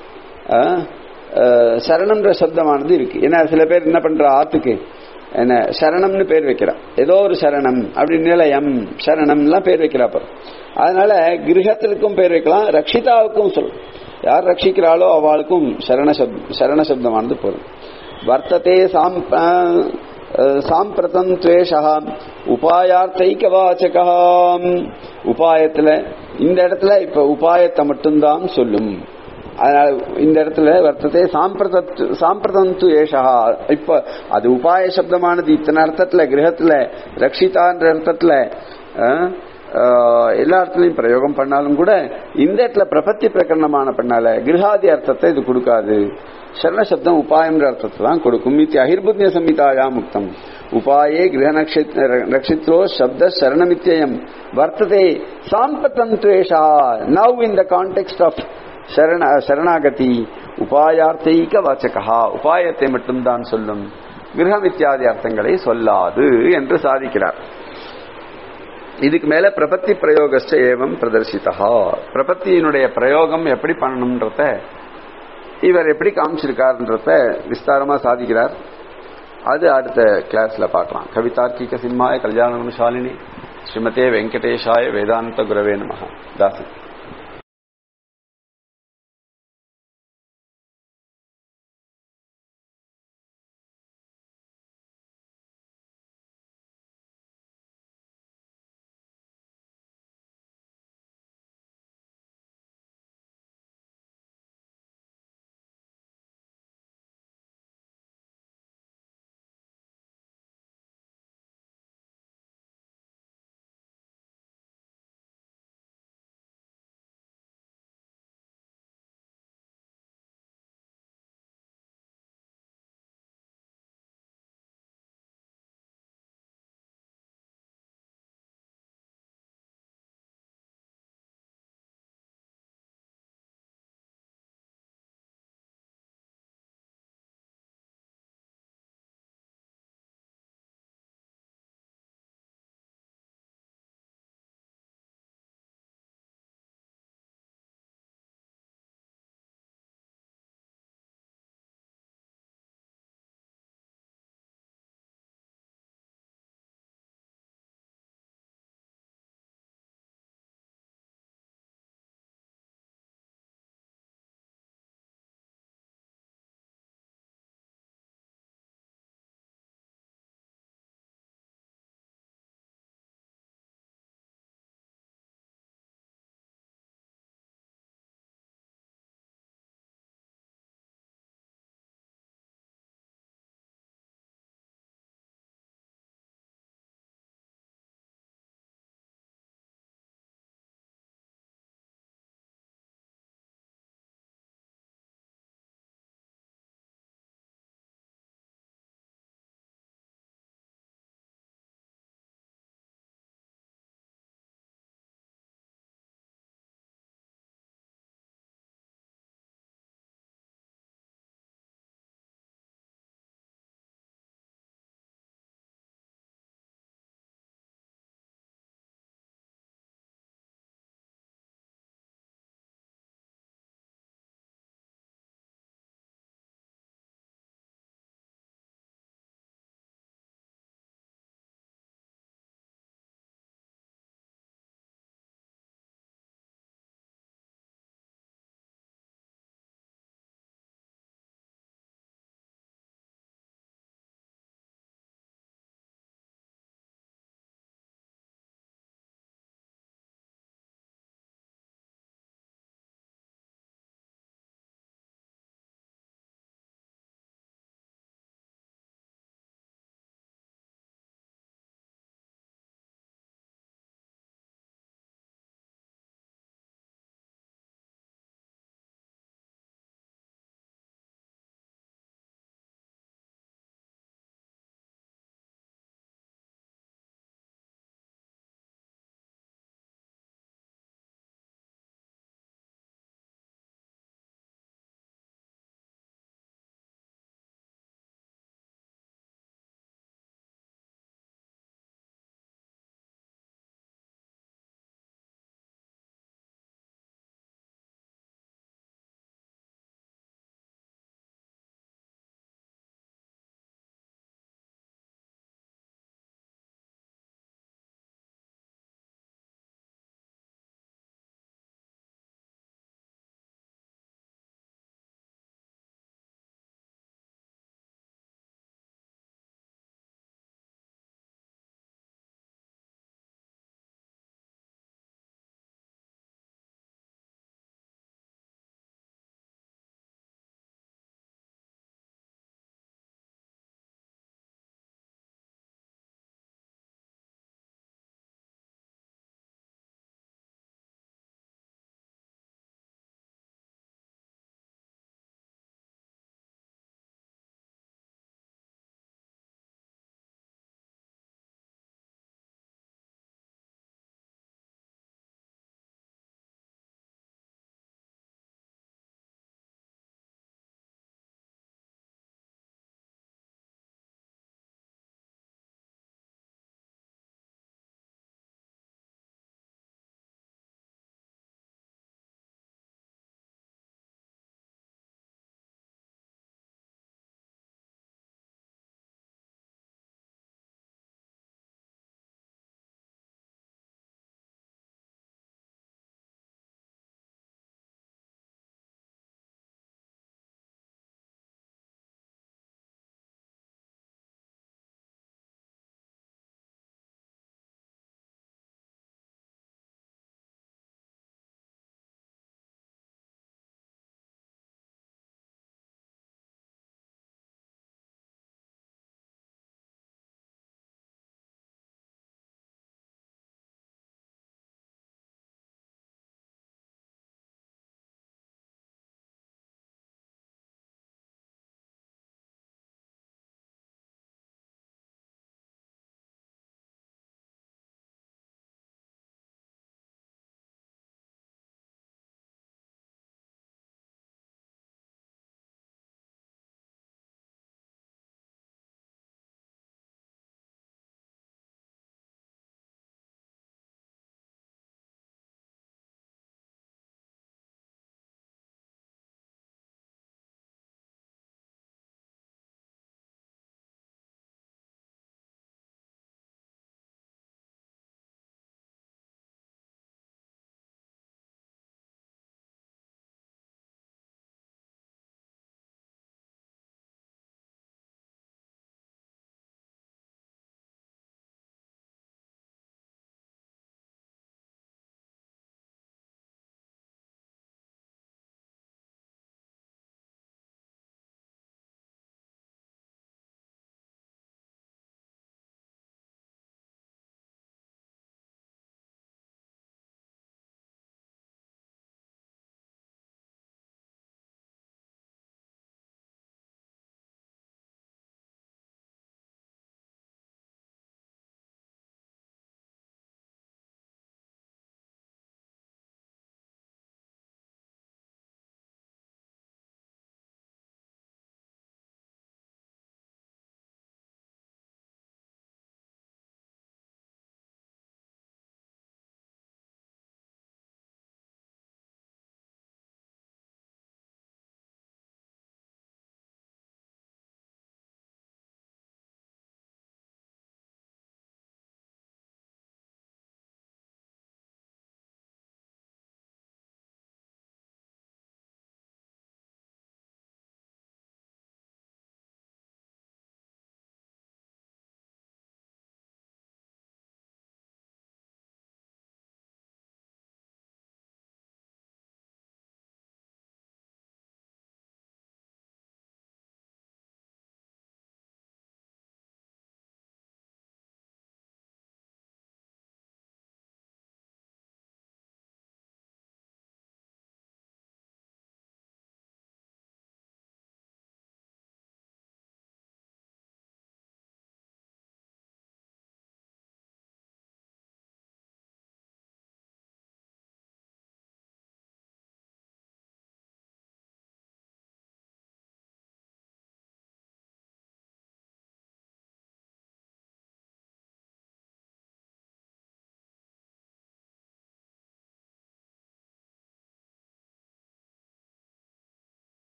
சரணம்ன்ற சப்தமானது இருக்கு ஏன்னா சில பேர் என்ன பண்ற ஆத்துக்கு என்ன சரணம்னு பேர் வைக்கிறா ஏதோ ஒரு சரணம் அப்படி நிலையம் சரணம்லாம் பேர் வைக்கிறா பாரு அதனால கிரகத்திற்கும் பேர் வைக்கலாம் ரட்சிதாவுக்கும் சொல்லும் யார் ரட்சிக்கிறாளோ அவளுக்கும் சரண சப் சரண சப்தமானது போதும் வர்த்ததே சாம் சாம்பிரதம் துவேஷா உபாயார்த்தைக்கவாச்சகா உபாயத்துல இந்த இடத்துல இப்ப உபாயத்தை மட்டும்தான் சொல்லும் அதனால இந்த இடத்துல வர்த்தத்தை சாம்பிரதந்து ஏஷா இப்ப அது உபாய சப்தமானது இத்தனை அர்த்தத்துல கிரகத்துல ரக்ஷிதான்ற அர்த்தத்துல எல்லா இடத்துலயும் பிரயோகம் பண்ணாலும் கூட இந்த இடத்துல பிரபத்தி பிரகரணமான பண்ணால கிரகாதி அர்த்தத்தை இது கொடுக்காது சரண சப்தம் உபாயம்ன்ற அர்த்தத்தை தான் கொடுக்கும் இத்தி அகிர்புத்ய சம்ஹிதாயா முக்தம் உபாயே கிரக நட்சத்திரோ சப்த சரணமித்யம் வர்த்ததே சாம்பத்தந்துவேஷா now in the context of சரண சரணாகதி உபாயார்த்தைக வாச்சகா உபாயத்தை மட்டும்தான் சொல்லும் கிரகம் இத்தியாதி அர்த்தங்களை சொல்லாது என்று சாதிக்கிறார் இதுக்கு மேல பிரபத்தி பிரயோகஸ்ட ஏவம் பிரதர்சிதா பிரபத்தியினுடைய பிரயோகம் எப்படி பண்ணணும்ன்றத இவர் எப்படி காமிச்சிருக்காருன்றத விஸ்தாரமா சாதிக்கிறார் அது அடுத்த கிளாஸ்ல பார்க்கலாம் கவிதார்க்கிக சிம்மாய கல்யாண குணசாலினி ஸ்ரீமதே வெங்கடேஷாய வேதாந்த குரவே நம தாசி